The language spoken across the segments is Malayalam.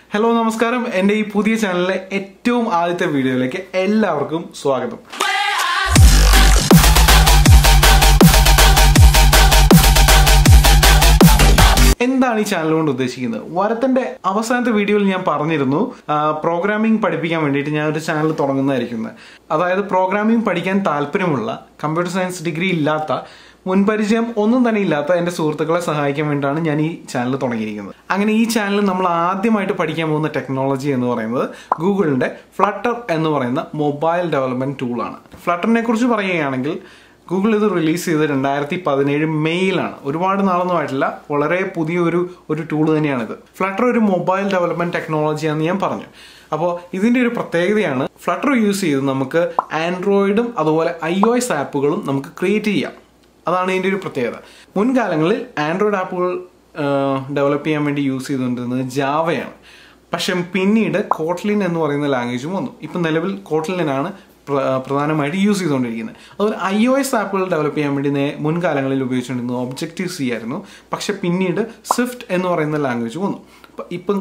ഹലോ നമസ്കാരം എൻ്റെ ഈ പുതിയ ചാനലിലെ ഏറ്റവും ആദ്യത്തെ വീഡിയോയിലേക്ക് എല്ലാവർക്കും സ്വാഗതം എന്താണ് ഈ ചാനൽ കൊണ്ട് ഉദ്ദേശിക്കുന്നത് വരത്തിന്റെ അവസാനത്തെ വീഡിയോയിൽ ഞാൻ പറഞ്ഞിരുന്നു പ്രോഗ്രാമിംഗ് പഠിപ്പിക്കാൻ വേണ്ടിയിട്ട് ഞാൻ ഒരു ചാനൽ തുടങ്ങുന്നതായിരിക്കുന്നത് അതായത് പ്രോഗ്രാമിംഗ് പഠിക്കാൻ താല്പര്യമുള്ള കമ്പ്യൂട്ടർ സയൻസ് ഡിഗ്രി ഇല്ലാത്ത മുൻപരിചയം ഒന്നും തന്നെ ഇല്ലാത്ത എന്റെ സുഹൃത്തുക്കളെ സഹായിക്കാൻ വേണ്ടിയിട്ടാണ് ഞാൻ ഈ ചാനൽ തുടങ്ങിയിരിക്കുന്നത് അങ്ങനെ ഈ ചാനൽ നമ്മൾ ആദ്യമായിട്ട് പഠിക്കാൻ പോകുന്ന ടെക്നോളജി എന്ന് പറയുന്നത് ഗൂഗിളിന്റെ ഫ്ലട്ടർ എന്ന് പറയുന്ന മൊബൈൽ ഡെവലപ്മെന്റ് ടൂളാണ് ഫ്ലട്ടറിനെ കുറിച്ച് പറയുകയാണെങ്കിൽ ഗൂഗിൾ ഇത് റിലീസ് ചെയ്ത് രണ്ടായിരത്തി പതിനേഴ് മെയ്യിലാണ് ഒരുപാട് നാളൊന്നും ആയിട്ടില്ല വളരെ പുതിയൊരു ഒരു ടൂൾ തന്നെയാണിത് ഫ്ലട്ടർ ഒരു മൊബൈൽ ഡെവലപ്മെന്റ് ടെക്നോളജിയാണെന്ന് ഞാൻ പറഞ്ഞു അപ്പോൾ ഇതിന്റെ ഒരു പ്രത്യേകതയാണ് ഫ്ലട്ടർ യൂസ് ചെയ്ത് നമുക്ക് ആൻഡ്രോയിഡും അതുപോലെ ഐ ഒ എസ് ആപ്പുകളും നമുക്ക് ക്രിയേറ്റ് ചെയ്യാം അതാണ് ഇതിന്റെ ഒരു പ്രത്യേകത മുൻകാലങ്ങളിൽ ആൻഡ്രോയിഡ് ആപ്പുകൾ ഡെവലപ്പ് ചെയ്യാൻ വേണ്ടി യൂസ് ചെയ്തുകൊണ്ടിരുന്നത് ജാവയാണ് പക്ഷെ പിന്നീട് കോട്ട്ലിൻ എന്ന് പറയുന്ന ലാംഗ്വേജും വന്നു ഇപ്പം നിലവിൽ കോട്ട്ലിനാണ് പ്രധാനമായിട്ട് യൂസ് ചെയ്തുകൊണ്ടിരിക്കുന്നത് അതുപോലെ ഐ ഒ എസ് ആപ്പുകൾ ഡെവലപ്പ് ചെയ്യാൻ വേണ്ടി നേ മുൻകാലങ്ങളിൽ ഉപയോഗിച്ചുകൊണ്ടിരുന്നത് ഒബ്ജക്റ്റീവ് സി ആയിരുന്നു പക്ഷെ പിന്നീട് സ്വിഫ്റ്റ് എന്ന് പറയുന്ന ലാംഗ്വേജ് വന്നു ഇപ്പം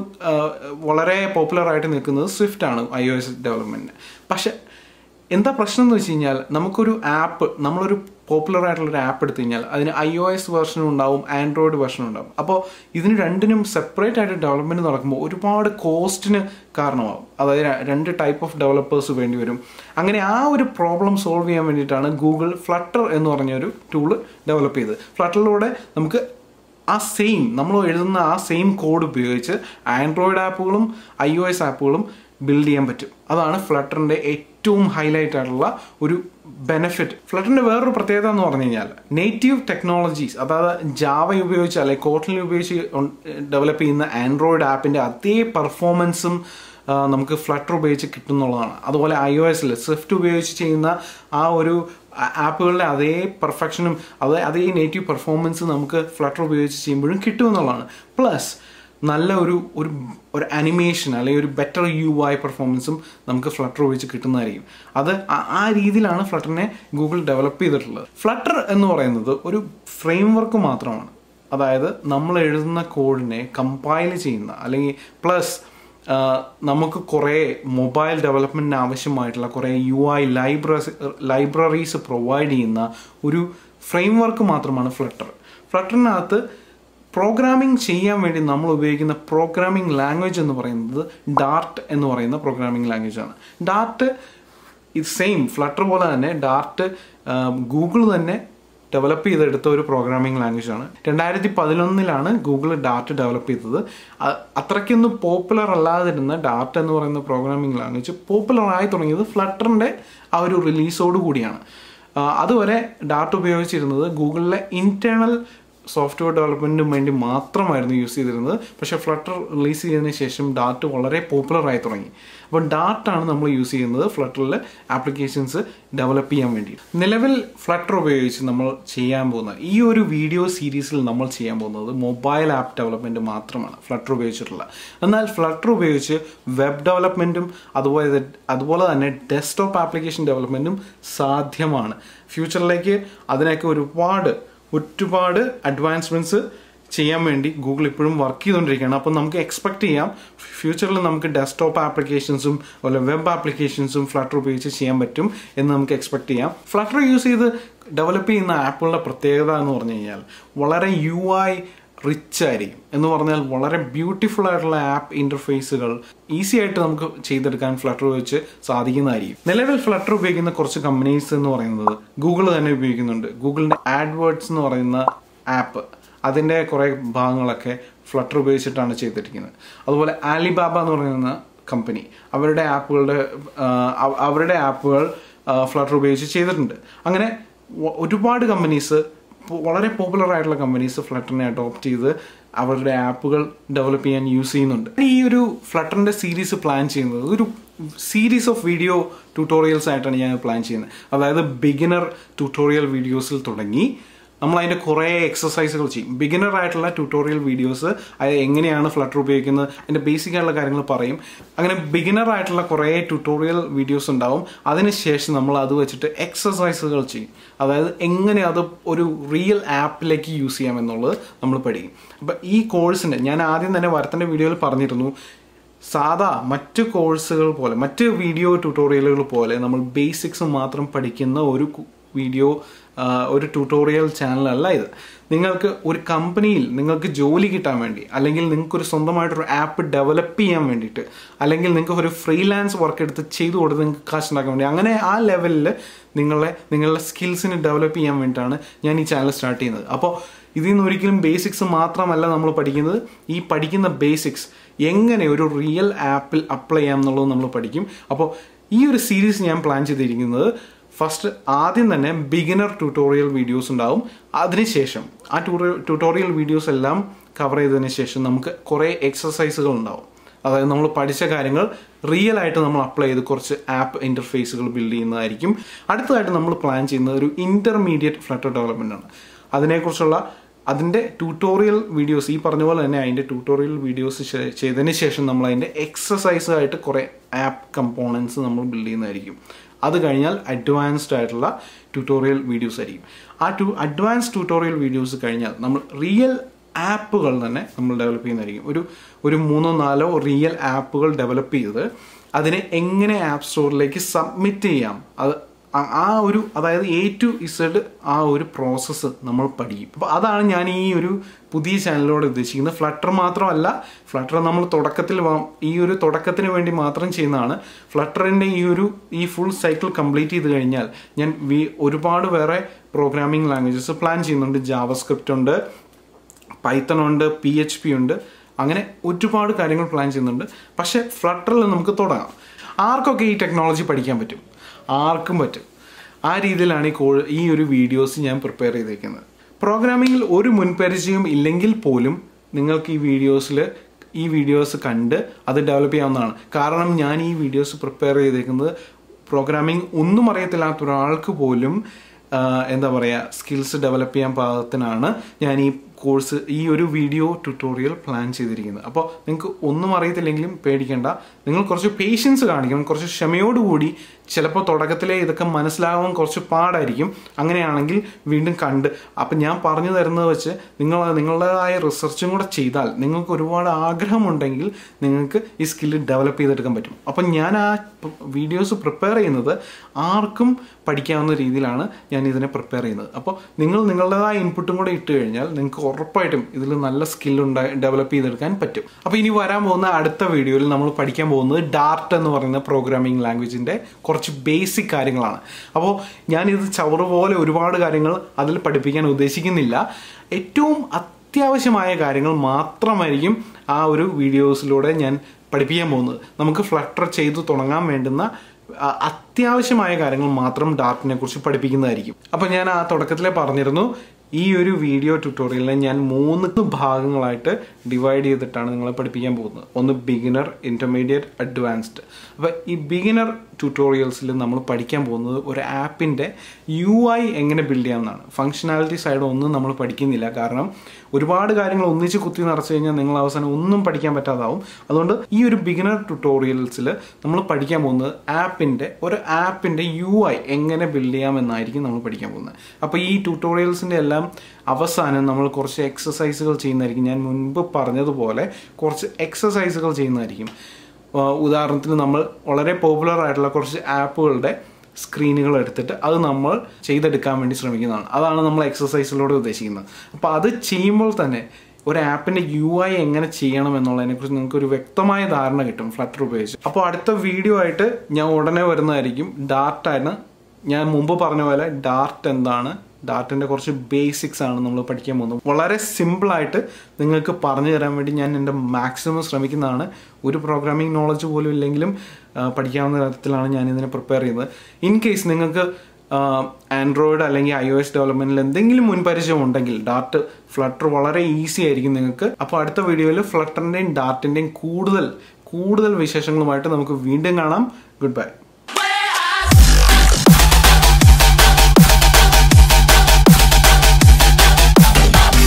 വളരെ പോപ്പുലർ ആയിട്ട് നിൽക്കുന്നത് സ്വിഫ്റ്റ് ആണ് ഐ ഒ എസ് ഡെവലപ്മെന്റിന് പക്ഷെ എന്താ പ്രശ്നം എന്ന് വെച്ച് കഴിഞ്ഞാൽ നമുക്കൊരു ആപ്പ് നമ്മളൊരു പോപ്പുലർ ആയിട്ടുള്ള ഒരു ആപ്പ് എടുത്തു കഴിഞ്ഞാൽ അതിന് ഐ ഒ എസ് വെർഷനും ഉണ്ടാവും ആൻഡ്രോയിഡ് വെർഷനും ഉണ്ടാവും അപ്പോൾ ഇതിന് രണ്ടിനും സെപ്പറേറ്റ് ആയിട്ട് ഡെവലപ്മെന്റ് നടക്കുമ്പോൾ ഒരുപാട് കോസ്റ്റിന് കാരണമാവും അതായത് രണ്ട് ടൈപ്പ് ഓഫ് ഡെവലപ്പേഴ്സ് വേണ്ടി വരും അങ്ങനെ ആ ഒരു പ്രോബ്ലം സോൾവ് ചെയ്യാൻ വേണ്ടിയിട്ടാണ് ഗൂഗിൾ ഫ്ലട്ടർ എന്ന് പറഞ്ഞ ഒരു ടൂള് ഡെവലപ്പ് ചെയ്തത് ഫ്ലട്ടറിലൂടെ നമുക്ക് ആ സെയിം നമ്മൾ എഴുതുന്ന ആ സെയിം കോഡ് ഉപയോഗിച്ച് ആൻഡ്രോയിഡ് ആപ്പുകളും ഐ ഒ എസ് ആപ്പുകളും ബിൽഡ് ചെയ്യാൻ പറ്റും അതാണ് ഫ്ലട്ടറിന്റെ ഏറ്റവും ഹൈലൈറ്റ് ആയിട്ടുള്ള ഒരു ബെനിഫിറ്റ് ഫ്ലട്ടറിന്റെ വേറൊരു പ്രത്യേകത എന്ന് പറഞ്ഞു കഴിഞ്ഞാൽ നേറ്റീവ് ടെക്നോളജീസ് അതായത് ജാവ ഉപയോഗിച്ച് അല്ലെങ്കിൽ കോട്ടലിൽ ഉപയോഗിച്ച് ഡെവലപ്പ് ചെയ്യുന്ന ആൻഡ്രോയിഡ് ആപ്പിന്റെ അതേ പെർഫോമൻസും നമുക്ക് ഫ്ലട്ടർ ഉപയോഗിച്ച് കിട്ടുന്നുള്ളതാണ് അതുപോലെ ഐ ഒ എസിൽ സ്വിഫ്റ്റ് ഉപയോഗിച്ച് ചെയ്യുന്ന ആ ഒരു ആപ്പുകളുടെ അതേ പെർഫെക്ഷനും അതേ അതേ നേറ്റീവ് പെർഫോമൻസ് നമുക്ക് ഫ്ലട്ടർ ഉപയോഗിച്ച് ചെയ്യുമ്പോഴും കിട്ടുമെന്നുള്ളതാണ് പ്ലസ് നല്ല ഒരു ഒരു ഒരു അനിമേഷൻ അല്ലെങ്കിൽ ഒരു ബെറ്റർ യു ഐ പെർഫോമൻസും നമുക്ക് ഫ്ലട്ടർ ഉപയോഗിച്ച് കിട്ടുന്നതായിരിക്കും അത് ആ രീതിയിലാണ് ഫ്ലട്ടറിനെ ഗൂഗിൾ ഡെവലപ്പ് ചെയ്തിട്ടുള്ളത് ഫ്ലട്ടർ എന്ന് പറയുന്നത് ഒരു ഫ്രെയിം വർക്ക് മാത്രമാണ് അതായത് നമ്മൾ എഴുതുന്ന കോഡിനെ കമ്പൈൽ ചെയ്യുന്ന അല്ലെങ്കിൽ പ്ലസ് നമുക്ക് കുറേ മൊബൈൽ ഡെവലപ്മെൻറ്റിന് ആവശ്യമായിട്ടുള്ള കുറേ U I library libraries provide ചെയ്യുന്ന ഒരു ഫ്രെയിം വർക്ക് മാത്രമാണ് ഫ്ലട്ടർ ഫ്ലട്ടറിനകത്ത് പ്രോഗ്രാമിംഗ് ചെയ്യാൻ വേണ്ടി നമ്മൾ ഉപയോഗിക്കുന്ന പ്രോഗ്രാമിംഗ് ലാംഗ്വേജ് എന്ന് പറയുന്നത് ഡാർട്ട് എന്ന് പറയുന്ന പ്രോഗ്രാമിംഗ് ലാംഗ്വേജ് ആണ് ഡാർട്ട് ഇത് സെയിം ഫ്ലട്ടർ പോലെ തന്നെ ഡാർട്ട് ഗൂഗിൾ തന്നെ ഡെവലപ്പ് ചെയ്തെടുത്ത ഒരു പ്രോഗ്രാമിംഗ് ലാംഗ്വേജ് ആണ് രണ്ടായിരത്തി പതിനൊന്നിലാണ് ഗൂഗിൾ ഡാർട്ട് ഡെവലപ്പ് ചെയ്തത് അത്രയ്ക്കൊന്നും പോപ്പുലർ അല്ലാതിരുന്ന ഡാർട്ട് എന്ന് പറയുന്ന പ്രോഗ്രാമിംഗ് ലാംഗ്വേജ് പോപ്പുലർ ആയി തുടങ്ങിയത് ഫ്ലട്ടറിന്റെ ആ ഒരു റിലീസോട് കൂടിയാണ് അതുവരെ ഡാർട്ട് ഉപയോഗിച്ചിരുന്നത് ഗൂഗിളിലെ ഇന്റേണൽ സോഫ്റ്റ്വെയർ ഡെവലപ്മെന്റിനും വേണ്ടി മാത്രമായിരുന്നു യൂസ് ചെയ്തിരുന്നത് പക്ഷേ ഫ്ലട്ടർ റിലീസ് ചെയ്തതിന് ശേഷം ഡാർട്ട് വളരെ പോപ്പുലർ ആയി തുടങ്ങി അപ്പോൾ ഡാർട്ടാണ് നമ്മൾ യൂസ് ചെയ്യുന്നത് ഫ്ലട്ടറിൽ ആപ്ലിക്കേഷൻസ് ഡെവലപ്പ് ചെയ്യാൻ വേണ്ടി നിലവിൽ ഫ്ലട്ടർ ഉപയോഗിച്ച് നമ്മൾ ചെയ്യാൻ പോകുന്ന ഈ ഒരു വീഡിയോ സീരീസിൽ നമ്മൾ ചെയ്യാൻ പോകുന്നത് മൊബൈൽ ആപ്പ് ഡെവലപ്മെന്റ് മാത്രമാണ് ഫ്ലട്ടർ ഉപയോഗിച്ചിട്ടുള്ള എന്നാൽ ഫ്ലട്ടർ ഉപയോഗിച്ച് വെബ് ഡെവലപ്മെന്റും അതുപോലെ അതുപോലെ തന്നെ ഡെസ്ക്ടോപ്പ് ആപ്ലിക്കേഷൻ ഡെവലപ്മെന്റും സാധ്യമാണ് ഫ്യൂച്ചറിലേക്ക് അതിനൊക്കെ ഒരുപാട് ഒരുപാട് അഡ്വാൻസ്മെന്റ്സ് ചെയ്യാൻ വേണ്ടി ഗൂഗിൾ ഇപ്പോഴും വർക്ക് ചെയ്തുകൊണ്ടിരിക്കുകയാണ് അപ്പം നമുക്ക് എക്സ്പെക്ട് ചെയ്യാം ഫ്യൂച്ചറിൽ നമുക്ക് ഡെസ്ക്ടോപ്പ് ആപ്ലിക്കേഷൻസും അതുപോലെ വെബ് ആപ്ലിക്കേഷൻസും ഫ്ലട്ടർ ഉപയോഗിച്ച് ചെയ്യാൻ പറ്റും എന്ന് നമുക്ക് എക്സ്പെക്ട് ചെയ്യാം ഫ്ലട്ടർ യൂസ് ചെയ്ത് ഡെവലപ്പ് ചെയ്യുന്ന ആപ്പുകളുടെ പ്രത്യേകത എന്ന് പറഞ്ഞു കഴിഞ്ഞാൽ വളരെ യു ഐ റിച്ച് ആയിരിക്കും എന്ന് പറഞ്ഞാൽ വളരെ ബ്യൂട്ടിഫുൾ ആയിട്ടുള്ള ആപ്പ് ഇന്റർഫേസുകൾ ഈസി ആയിട്ട് നമുക്ക് ചെയ്തെടുക്കാൻ ഫ്ലട്ടർ വെച്ച് സാധിക്കുന്നതായിരിക്കും നിലവിൽ ഫ്ലട്ടർ ഉപയോഗിക്കുന്ന കുറച്ച് കമ്പനീസ് എന്ന് പറയുന്നത് ഗൂഗിൾ തന്നെ ഉപയോഗിക്കുന്നുണ്ട് ഗൂഗിളിന്റെ ആഡ്വേർഡ്സ് എന്ന് പറയുന്ന ആപ്പ് അതിൻ്റെ കുറേ ഭാഗങ്ങളൊക്കെ ഫ്ലട്ടർ ഉപയോഗിച്ചിട്ടാണ് ചെയ്തിരിക്കുന്നത് അതുപോലെ ആലിബാബ എന്ന് പറയുന്ന കമ്പനി അവരുടെ ആപ്പുകളുടെ അവരുടെ ആപ്പുകൾ ഫ്ലട്ടർ ഉപയോഗിച്ച് ചെയ്തിട്ടുണ്ട് അങ്ങനെ ഒരുപാട് കമ്പനീസ് വളരെ പോപ്പുലർ ആയിട്ടുള്ള കമ്പനീസ് ഫ്ലട്ടറിനെ അഡോപ്റ്റ് ചെയ്ത് അവരുടെ ആപ്പുകൾ ഡെവലപ്പ് ചെയ്യാൻ യൂസ് ചെയ്യുന്നുണ്ട് ഈ ഒരു ഫ്ലട്ടറിന്റെ സീരീസ് പ്ലാൻ ചെയ്യുന്നത് ഒരു സീരീസ് ഓഫ് വീഡിയോ ട്യൂട്ടോറിയൽസ് ആയിട്ടാണ് ഞാൻ പ്ലാൻ ചെയ്യുന്നത് അതായത് ബിഗിനർ ട്യൂട്ടോറിയൽ വീഡിയോസിൽ തുടങ്ങി നമ്മൾ അതിൻ്റെ കുറേ എക്സസൈസുകൾ ചെയ്യും ബിഗിനർ ആയിട്ടുള്ള ട്യൂട്ടോറിയൽ വീഡിയോസ് അത് എങ്ങനെയാണ് ഫ്ലട്ടർ ഉപയോഗിക്കുന്നത് അതിൻ്റെ ബേസിക് ആയിട്ടുള്ള കാര്യങ്ങൾ പറയും അങ്ങനെ ബിഗിനർ ആയിട്ടുള്ള കുറേ ട്യൂട്ടോറിയൽ വീഡിയോസ് ഉണ്ടാവും അതിനുശേഷം നമ്മൾ അത് വെച്ചിട്ട് എക്സസൈസുകൾ ചെയ്യും അതായത് എങ്ങനെ അത് ഒരു റിയൽ ആപ്പിലേക്ക് യൂസ് ചെയ്യാം എന്നുള്ളത് നമ്മൾ പഠിക്കും അപ്പം ഈ കോഴ്സിൻ്റെ ഞാൻ ആദ്യം തന്നെ വരത്തിൻ്റെ വീഡിയോയിൽ പറഞ്ഞിരുന്നു സാധാ മറ്റ് കോഴ്സുകൾ പോലെ മറ്റ് വീഡിയോ ട്യൂട്ടോറിയലുകൾ പോലെ നമ്മൾ ബേസിക്സ് മാത്രം പഠിക്കുന്ന ഒരു കു- വീഡിയോ ആ, ഒരു ട്യൂട്ടോറിയൽ ചാനലല്ല ഇത് നിങ്ങൾക്ക് ഒരു കമ്പനിയിൽ നിങ്ങൾക്ക് ജോലി കിട്ടാൻ വേണ്ടി അല്ലെങ്കിൽ നിങ്ങൾക്ക് ഒരു സ്വന്തമായിട്ടൊരു ആപ്പ് ഡെവലപ്പ് ചെയ്യാൻ വേണ്ടിയിട്ട് അല്ലെങ്കിൽ നിങ്ങൾക്ക് ഒരു ഫ്രീലാൻസ് വർക്ക് എടുത്ത് ചെയ്തു കൊടുത്ത് നിങ്ങൾക്ക് കാശ് ഉണ്ടാക്കാൻ വേണ്ടി അങ്ങനെ ആ ലെവലിൽ നിങ്ങളെ നിങ്ങളുടെ സ്കിൽസിന് ഡെവലപ്പ് ചെയ്യാൻ വേണ്ടിയിട്ടാണ് ഞാൻ ഈ ചാനൽ സ്റ്റാർട്ട് ചെയ്യുന്നത് അപ്പോൾ ഇതിൽ നിന്ന് ഒരിക്കലും ബേസിക്സ് മാത്രമല്ല നമ്മൾ പഠിക്കുന്നത് ഈ പഠിക്കുന്ന ബേസിക്സ് എങ്ങനെ ഒരു റിയൽ ആപ്പിൽ അപ്ലൈ ചെയ്യാം എന്നുള്ളത് നമ്മൾ പഠിക്കും അപ്പോൾ ഈ ഒരു സീരീസ് ഞാൻ പ്ലാൻ ചെയ്തിരിക്കുന്നത് ഫസ്റ്റ് ആദ്യം തന്നെ ബിഗിനർ ട്യൂട്ടോറിയൽ വീഡിയോസ് ഉണ്ടാവും അതിനുശേഷം ആ ട്യൂട്ടോറിയൽ വീഡിയോസ് എല്ലാം കവർ ചെയ്തതിന് ശേഷം നമുക്ക് കുറേ എക്സസൈസുകൾ ഉണ്ടാവും അതായത് നമ്മൾ പഠിച്ച കാര്യങ്ങൾ റിയൽ ആയിട്ട് നമ്മൾ അപ്ലൈ ചെയ്ത് കുറച്ച് ആപ്പ് ഇന്റർഫേസുകൾ ബിൽഡ് ചെയ്യുന്നതായിരിക്കും അടുത്തതായിട്ട് നമ്മൾ പ്ലാൻ ചെയ്യുന്നത് ഒരു ഇന്റർമീഡിയറ്റ് ഫ്ലട്ടർ ഡെവലപ്മെന്റ് ആണ് അതിനെക്കുറിച്ചുള്ള അതിൻ്റെ ട്യൂട്ടോറിയൽ വീഡിയോസ് ഈ പറഞ്ഞ പോലെ തന്നെ അതിൻ്റെ ട്യൂട്ടോറിയൽ വീഡിയോസ് ചെയ്തതിന് ശേഷം നമ്മൾ അതിൻ്റെ എക്സസൈസ് ആയിട്ട് കുറേ ആപ്പ് കമ്പോണൻസ് നമ്മൾ ബിൽഡ് ചെയ്യുന്നതായിരിക്കും അത് കഴിഞ്ഞാൽ അഡ്വാൻസ്ഡ് ആയിട്ടുള്ള ട്യൂട്ടോറിയൽ വീഡിയോസ് ആയിരിക്കും ആ ടു അഡ്വാൻസ് ട്യൂട്ടോറിയൽ വീഡിയോസ് കഴിഞ്ഞാൽ നമ്മൾ റിയൽ ആപ്പുകൾ തന്നെ നമ്മൾ ഡെവലപ്പ് ചെയ്യുന്നതായിരിക്കും ഒരു ഒരു മൂന്നോ നാലോ റിയൽ ആപ്പുകൾ ഡെവലപ്പ് ചെയ്ത് അതിനെ എങ്ങനെ ആപ്പ് സ്റ്റോറിലേക്ക് സബ്മിറ്റ് ചെയ്യാം അത് ആ- ആ ഒരു അതായത് എ ടു ഇസഡ് ആ ഒരു പ്രോസസ്സ് നമ്മൾ പഠിക്കും അപ്പോൾ അതാണ് ഞാൻ ഈ ഒരു പുതിയ ചാനലിലൂടെ ഉദ്ദേശിക്കുന്നത് ഫ്ലട്ടർ മാത്രമല്ല ഫ്ലട്ടർ നമ്മൾ തുടക്കത്തിൽ വാ- ഈ ഒരു തുടക്കത്തിന് വേണ്ടി മാത്രം ചെയ്യുന്നതാണ് ഫ്ലട്ടറിൻ്റെ ഈ ഒരു ഈ ഫുൾ സൈക്കിൾ കംപ്ലീറ്റ് ചെയ്ത് കഴിഞ്ഞാൽ ഞാൻ വി- ഒരുപാട് വേറെ പ്രോഗ്രാമിംഗ് ലാംഗ്വേജസ് പ്ലാൻ ചെയ്യുന്നുണ്ട് ജാവസ്ക്രിപ്റ്റ് ഉണ്ട് പൈത്തൺ ഉണ്ട് പി എച്ച് പി ഉണ്ട് അങ്ങനെ ഒരുപാട് കാര്യങ്ങൾ പ്ലാൻ ചെയ്യുന്നുണ്ട് പക്ഷെ ഫ്ലട്ടറിൽ നമുക്ക് തുടങ്ങാം ആർക്കൊക്കെ ഈ ടെക്നോളജി പഠിക്കാൻ പറ്റും ആർക്കും പറ്റും ആ രീതിയിലാണ് ഈ കോ ഈ ഒരു വീഡിയോസ് ഞാൻ പ്രിപ്പയർ ചെയ്തേക്കുന്നത് പ്രോഗ്രാമിങ്ങിൽ ഒരു മുൻപരിചയം ഇല്ലെങ്കിൽ പോലും നിങ്ങൾക്ക് ഈ വീഡിയോസിൽ ഈ വീഡിയോസ് കണ്ട് അത് ഡെവലപ്പ് ചെയ്യാവുന്നതാണ് കാരണം ഞാൻ ഈ വീഡിയോസ് പ്രിപ്പയർ ചെയ്തേക്കുന്നത് പ്രോഗ്രാമിംഗ് ഒന്നും അറിയത്തില്ലാത്ത ഒരാൾക്ക് പോലും ആ, എന്താ പറയുക സ്കിൽസ് ഡെവലപ്പ് ചെയ്യാൻ പാകത്തിനാണ് ഞാൻ ഈ കോഴ്സ് ഈ ഒരു വീഡിയോ ട്യൂട്ടോറിയൽ പ്ലാൻ ചെയ്തിരിക്കുന്നത് അപ്പോൾ നിങ്ങൾക്ക് ഒന്നും അറിയത്തില്ലെങ്കിലും പേടിക്കേണ്ട നിങ്ങൾ കുറച്ച് പേഷ്യൻസ് കാണിക്കണം കുറച്ച് ക്ഷമയോടുകൂടി ചിലപ്പോൾ തുടക്കത്തിലെ ഇതൊക്കെ മനസ്സിലാവാൻ കുറച്ച് പാടായിരിക്കും അങ്ങനെയാണെങ്കിൽ വീണ്ടും കണ്ട് അപ്പം ഞാൻ പറഞ്ഞു തരുന്നത് വെച്ച് നിങ്ങൾ നിങ്ങളുടേതായ റിസർച്ചും കൂടെ ചെയ്താൽ നിങ്ങൾക്ക് ഒരുപാട് ആഗ്രഹമുണ്ടെങ്കിൽ നിങ്ങൾക്ക് ഈ സ്കില്ല് ഡെവലപ്പ് ചെയ്തെടുക്കാൻ പറ്റും അപ്പം ഞാൻ ആ വീഡിയോസ് പ്രിപ്പയർ ചെയ്യുന്നത് ആർക്കും പഠിക്കാവുന്ന രീതിയിലാണ് ഞാൻ ഇതിനെ പ്രിപ്പയർ ചെയ്യുന്നത് അപ്പോൾ നിങ്ങൾ നിങ്ങളുടേതായ ഇൻപുട്ടും കൂടെ ഇട്ട് കഴിഞ്ഞാൽ നിങ്ങൾക്ക് ഉറപ്പായിട്ടും ഇതിൽ നല്ല സ്കിൽ ഉണ്ടായി ഡെവലപ്പ് ചെയ്തെടുക്കാൻ പറ്റും അപ്പോൾ ഇനി വരാൻ പോകുന്ന അടുത്ത വീഡിയോയിൽ നമ്മൾ പഠിക്കാൻ പോകുന്നത് ഡാർട്ട് എന്ന് പറയുന്ന പ്രോഗ്രാമിംഗ് ലാംഗ്വേജിൻ്റെ കുറച്ച് ബേസിക് കാര്യങ്ങളാണ് അപ്പോൾ ഞാനിത് ചവറ് പോലെ ഒരുപാട് കാര്യങ്ങൾ അതിൽ പഠിപ്പിക്കാൻ ഉദ്ദേശിക്കുന്നില്ല ഏറ്റവും അത്യാവശ്യമായ കാര്യങ്ങൾ മാത്രമായിരിക്കും ആ ഒരു വീഡിയോസിലൂടെ ഞാൻ പഠിപ്പിക്കാൻ പോകുന്നത് നമുക്ക് ഫ്ലട്ടർ ചെയ്തു തുടങ്ങാൻ വേണ്ടുന്ന ആ, അത്യാവശ്യമായ കാര്യങ്ങൾ മാത്രം ഡാർട്ടിനെ കുറിച്ച് പഠിപ്പിക്കുന്നതായിരിക്കും അപ്പോൾ ഞാൻ ആ തുടക്കത്തിലെ പറഞ്ഞിരുന്നു ഈ ഒരു വീഡിയോ ട്യൂട്ടോറിയലിനെ ഞാൻ മൂന്ന് ഭാഗങ്ങളായിട്ട് ഡിവൈഡ് ചെയ്തിട്ടാണ് നിങ്ങളെ പഠിപ്പിക്കാൻ പോകുന്നത് ഒന്ന് ബിഗിനർ ഇന്റർമീഡിയറ്റ് അഡ്വാൻസ്ഡ് അപ്പോൾ ഈ ബിഗിനർ ട്യൂട്ടോറിയൽസിൽ നമ്മൾ പഠിക്കാൻ പോകുന്നത് ഒരു ആപ്പിൻ്റെ യു ഐ എങ്ങനെ ബിൽഡ് ചെയ്യാമെന്നാണ് ഫങ്ഷനാലിറ്റി സൈഡ് ഒന്നും നമ്മൾ പഠിക്കുന്നില്ല കാരണം ഒരുപാട് കാര്യങ്ങൾ ഒന്നിച്ച് കുത്തി നിറച്ച് കഴിഞ്ഞാൽ നിങ്ങൾ അവസാനം ഒന്നും പഠിക്കാൻ പറ്റാതാവും അതുകൊണ്ട് ഈ ഒരു ബിഗിനർ ട്യൂട്ടോറിയൽസിൽ നമ്മൾ പഠിക്കാൻ പോകുന്നത് ആപ്പിൻ്റെ ഒരു ആപ്പിൻ്റെ യു ഐ എങ്ങനെ ബിൽഡ് ചെയ്യാമെന്നായിരിക്കും നമ്മൾ പഠിക്കാൻ പോകുന്നത് അപ്പോൾ ഈ ട്യൂട്ടോറിയൽസിൻ്റെ എല്ലാം അവസാനം നമ്മൾ കുറച്ച് എക്സസൈസുകൾ ചെയ്യുന്നതായിരിക്കും ഞാൻ മുൻപ് പറഞ്ഞതുപോലെ കുറച്ച് എക്സസൈസുകൾ ചെയ്യുന്നതായിരിക്കും ആ, ഉദാഹരണത്തിന് നമ്മൾ വളരെ പോപ്പുലർ ആയിട്ടുള്ള കുറച്ച് ആപ്പുകളുടെ സ്ക്രീനുകൾ എടുത്തിട്ട് അത് നമ്മൾ ചെയ്തെടുക്കാൻ വേണ്ടി ശ്രമിക്കുന്നതാണ് അതാണ് നമ്മൾ എക്സസൈസിലൂടെ ഉദ്ദേശിക്കുന്നത് അപ്പോൾ അത് ചെയ്യുമ്പോൾ തന്നെ ഒരു ആപ്പിന്റെ യു ഐ എങ്ങനെ ചെയ്യണം എന്നുള്ളതിനെ കുറിച്ച് നിങ്ങൾക്ക് ഒരു വ്യക്തമായ ധാരണ കിട്ടും ഫ്ലട്ടർ ഉപയോഗിച്ച് അപ്പോൾ അടുത്ത വീഡിയോ ആയിട്ട് ഞാൻ ഉടനെ വരുന്നതായിരിക്കും ഡാർട്ടാണ് ഞാൻ മുമ്പ് പറഞ്ഞ പോലെ ഡാർട്ട് എന്താണ് ഡാർട്ടിന്റെ കുറച്ച് ബേസിക്സ് ആണ് നമ്മൾ പഠിക്കാൻ പോകുന്നത് വളരെ സിമ്പിൾ ആയിട്ട് നിങ്ങൾക്ക് പറഞ്ഞു തരാൻ വേണ്ടി ഞാൻ എൻ്റെ മാക്സിമം ശ്രമിക്കുന്നതാണ് ഒരു പ്രോഗ്രാമിംഗ് നോളജ് പോലും ഇല്ലെങ്കിലും ആ, പഠിക്കാവുന്ന തരത്തിലാണ് ഞാൻ ഇതിനെ പ്രിപ്പയർ ചെയ്യുന്നത് ഇൻ കേസ് നിങ്ങൾക്ക് ആൻഡ്രോയിഡ് അല്ലെങ്കിൽ ഐ ഒ എസ് ഡെവലപ്മെന്റിൽ എന്തെങ്കിലും മുൻപരിചയം ഉണ്ടെങ്കിൽ ഡാർട്ട് ഫ്ലട്ടർ വളരെ ഈസി ആയിരിക്കും നിങ്ങൾക്ക് അപ്പോൾ അടുത്ത വീഡിയോയിൽ ഫ്ലട്ടറിന്റെയും ഡാർട്ടിന്റെയും കൂടുതൽ കൂടുതൽ വിശേഷങ്ങളുമായിട്ട് നമുക്ക് വീണ്ടും കാണാം ഗുഡ് ബൈ